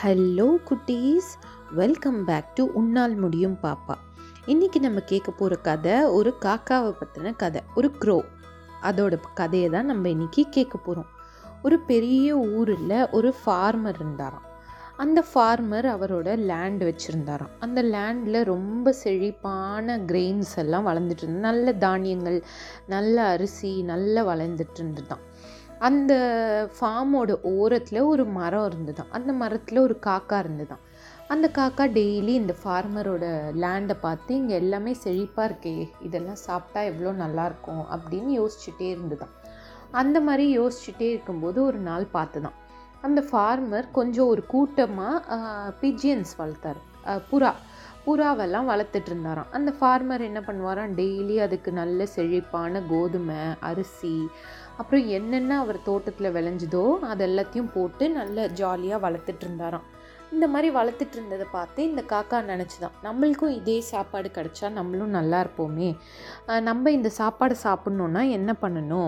hello குட்டீஸ் welcome back to உன்னால் முடியும் பாப்பா இன்றைக்கி நம்ம கேட்க போகிற கதை ஒரு காக்காவை பற்றின கதை ஒரு க்ரோ அதோட கதையை தான் நம்ம இன்றைக்கி கேட்க போகிறோம் ஒரு பெரிய ஊரில் ஒரு ஃபார்மர் இருந்தாராம் அந்த ஃபார்மர் அவரோட லேண்ட் வச்சுருந்தாராம் அந்த லேண்டில் ரொம்ப செழிப்பான கிரெயின்ஸ் எல்லாம் வளர்ந்துட்டு இருந்தது நல்ல தானியங்கள் நல்ல அரிசி நல்லா வளர்ந்துட்டு இருந்துதான் அந்த ஃபார்மோட ஓரத்தில் ஒரு மரம் இருந்துதான் அந்த மரத்தில் ஒரு காக்கா இருந்துதான் அந்த காக்கா டெய்லி இந்த ஃபார்மரோட லேண்டை பார்த்து இங்கே எல்லாமே செழிப்பாக இருக்கே இதெல்லாம் சாப்பிட்டா எவ்வளோ நல்லாயிருக்கும் அப்படின்னு யோசிச்சுட்டே இருந்துதான் அந்த மாதிரி யோசிச்சுட்டே இருக்கும்போது ஒரு நாள் பார்த்து தான் அந்த ஃபார்மர் கொஞ்சம் ஒரு கூட்டமாக பிஜியன்ஸ் வளர்த்தார் அஹ், புறா புறாவெல்லாம் வளர்த்துட்டு இருந்தாராம் அந்த ஃபார்மர் என்ன பண்ணுவாராம் டெய்லி அதுக்கு நல்ல செழிப்பான கோதுமை அரிசி அப்புறம் என்னென்ன அவர் தோட்டத்தில் விளைஞ்சுதோ அது எல்லாத்தையும் போட்டு நல்ல ஜாலியாக வளர்த்துட்டு இருந்தாராம் இந்த மாதிரி வளர்த்துட்டு இருந்ததை பார்த்து இந்த காக்கா நினச்சிதான் நம்மளுக்கும் இதே சாப்பாடு கிடச்சா நம்மளும் நல்லா இருப்போமே அஹ் நம்ம இந்த சாப்பாடு சாப்பிட்ணுன்னா என்ன பண்ணணும்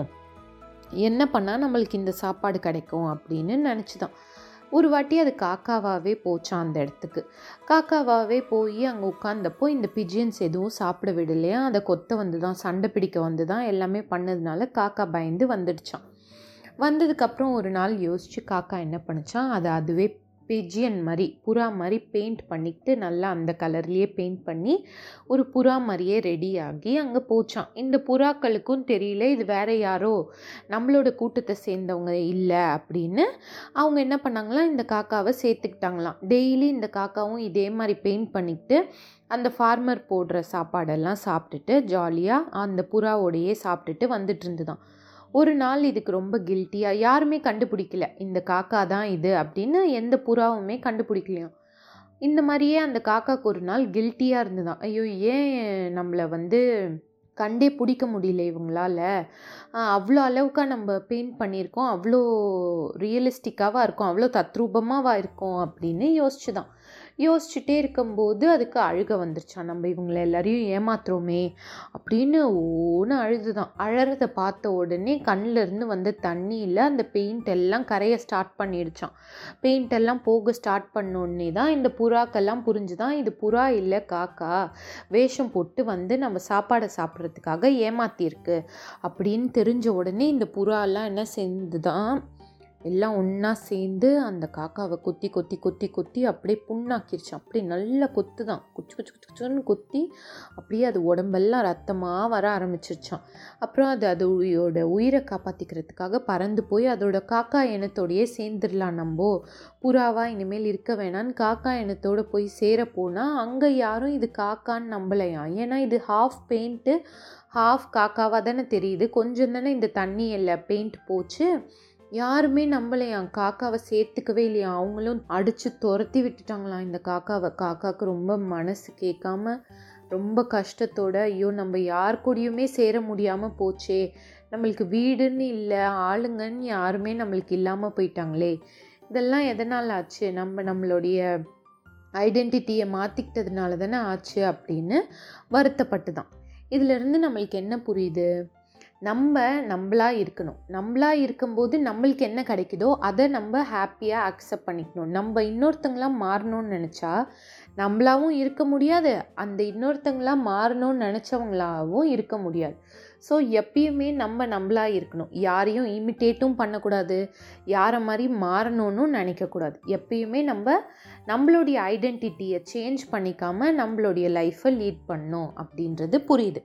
என்ன பண்ணால் நம்மளுக்கு இந்த சாப்பாடு கிடைக்கும் அப்படின்னு நினச்சிதான் ஒரு வாட்டி அது காக்காவாகவே போச்சான் அந்த இடத்துக்கு காக்காவாகவே போய் அங்கே உட்காந்தப்போ இந்த பிஜியன்ஸ் எதுவும் சாப்பிட விடலையா அதை கொத்த வந்து தான் சண்டை பிடிக்க வந்து தான் எல்லாமே பண்ணதுனால காக்கா பயந்து வந்துடுச்சான் வந்ததுக்கப்புறம் ஒரு நாள் யோசித்து காக்கா என்ன பண்ணுச்சான் அதை அதுவே பிஜியன் மாதிரி புறா மாதிரி பெயிண்ட் பண்ணிக்கிட்டு நல்லா அந்த கலர்லேயே பெயிண்ட் பண்ணி ஒரு புறா மாதிரியே ரெடி ஆகி அங்கே போச்சான் இந்த புறாக்களுக்கும் தெரியல இது வேற யாரோ நம்மளோட கூட்டத்தை சேர்ந்தவங்க இல்லை அப்படின்னு அவங்க என்ன பண்ணாங்களாம் இந்த காக்காவை சேர்த்துக்கிட்டாங்களாம் டெய்லி இந்த காக்காவும் இதே மாதிரி பெயிண்ட் பண்ணிக்கிட்டு அந்த ஃபார்மர் போடுற சாப்பாடெல்லாம் சாப்பிட்டுட்டு ஜாலியாக அந்த புறாவோடையே சாப்பிட்டுட்டு வந்துட்டு இருந்துதான் ஒரு நாள் இதுக்கு ரொம்ப கில்ட்டியாக யாருமே கண்டுபிடிக்கல இந்த காக்கா தான் இது அப்படின்னு எந்த புறாவுமே கண்டுபிடிக்கலையாம் இந்த மாதிரியே அந்த காக்காக்கு ஒரு நாள் கில்ட்டியாக இருந்துதான் ஐயோ ஏன் நம்மளை வந்து கண்டே பிடிக்க முடியல இவங்களால ஆஹ் அவ்வளோ அளவுக்கா நம்ம பெயிண்ட் பண்ணியிருக்கோம் அவ்வளோ ரியலிஸ்டிக்காவாக இருக்கும் அவ்வளோ தத்ரூபமாவாக இருக்கும் அப்படின்னு யோசிச்சுதான் யோசிச்சுட்டே இருக்கும்போது அதுக்கு அழுக வந்துருச்சான் நம்ம இவங்களை எல்லாரையும் ஏமாத்துறோமே அப்படின்னு ஓன்னு அழுதுதான் அழறதை பார்த்த உடனே கண்ணுல இருந்து வந்த தண்ணியில் அந்த பெயிண்ட் எல்லாம் கரைய ஸ்டார்ட் பண்ணிடுச்சான் பெயிண்ட் எல்லாம் போக ஸ்டார்ட் பண்ண உடனே தான் இந்த புறாக்கெல்லாம் புரிஞ்சுதான் இது புறா இல்லை காக்கா வேஷம் போட்டு வந்து நம்ம சாப்பாடை சாப்பிட்றதுக்காக ஏமாத்தியிருக்கு அப்படின்னு தெரிஞ்ச உடனே இந்த புறாலாம் என்ன செஞ்சுதான் எல்லாம் ஒன்றா சேர்ந்து அந்த காக்காவை கொத்தி கொத்தி கொத்தி கொத்தி அப்படியே புண்ணாக்கிருச்சு அப்படியே நல்லா கொத்து தான் குச்சு குச்சு குச்சு குச்சுன்னு கொத்தி அப்படியே அது உடம்பெல்லாம் ரத்தமாக வர ஆரம்பிச்சிருச்சான் அப்புறம் அது அதோட உயிரை காப்பாற்றிக்கிறதுக்காக பறந்து போய் அதோட காக்கா இனத்தோடையே சேர்ந்துடலாம் நம்ம புறாவா இனிமேல் இருக்க வேணான்னு காக்கா இனத்தோட போய் சேர போனால் அங்கே யாரும் இது காக்கான்னு நம்பலையாம் ஏன்னா இது ஹாஃப் பெயிண்ட்டு ஹாஃப் காக்காவாக தானே தெரியுது கொஞ்சம் தானே இந்த தண்ணி இல்லை பெயிண்ட் போச்சு யாருமே நம்பலையாம் காக்காவை சேர்த்துக்கவே இல்லையா அவங்களும் அடித்து துரத்தி விட்டுட்டாங்களாம் இந்த காக்காவை காக்காவுக்கு ரொம்ப மனசு கேட்காம ரொம்ப கஷ்டத்தோட ஐயோ நம்ம யார் கூடயுமே சேர முடியாமல் போச்சே நம்மளுக்கு வீடுன்னு இல்லை ஆளுங்கன்னு யாருமே நம்மளுக்கு இல்லாமல் போயிட்டாங்களே இதெல்லாம் எதனால் ஆச்சு நம்ம நம்மளுடைய ஐடென்டிட்டியை மாற்றிக்கிட்டதுனால தானே ஆச்சு அப்படின்னு வருத்தப்பட்டு தான் இதிலிருந்து நம்மளுக்கு என்ன புரியுது நம்ம நம்மளா இருக்கணும் நம்மளா இருக்கும்போது நம்மளுக்கு என்ன கிடைக்குதோ அதை நம்ம ஹாப்பியாக அக்செப்ட் பண்ணிக்கணும் நம்ம இன்னொருத்தங்களாம் மாறணும்னு நினச்சா நம்மளாவும் இருக்க முடியாது அந்த இன்னொருத்தங்களாம் மாறணும்னு நினச்சவங்களாவும் இருக்க முடியாது ஸோ எப்பயுமே நம்ம நம்மளா இருக்கணும் யாரையும் இமிட்டேட்டும் பண்ணக்கூடாது யாரை மாதிரி மாறணும்னு நினைக்கக்கூடாது எப்பயுமே நம்ம நம்மளுடைய ஐடென்டிட்டியை சேஞ்ச் பண்ணிக்காம நம்மளுடைய லைஃப்பை லீட் பண்ணணும் அப்படின்றது புரியுது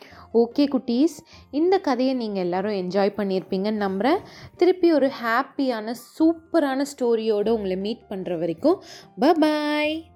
ஓகே குட்டீஸ் இந்த கதையை நீங்கள் எல்லாரும் என்ஜாய் பண்ணியிருப்பீங்கன்னு நம்புகிறேன் திருப்பி ஒரு ஹாப்பியான சூப்பரான ஸ்டோரியோடு உங்களை மீட் பண்ணுற வரைக்கும் ப பாய்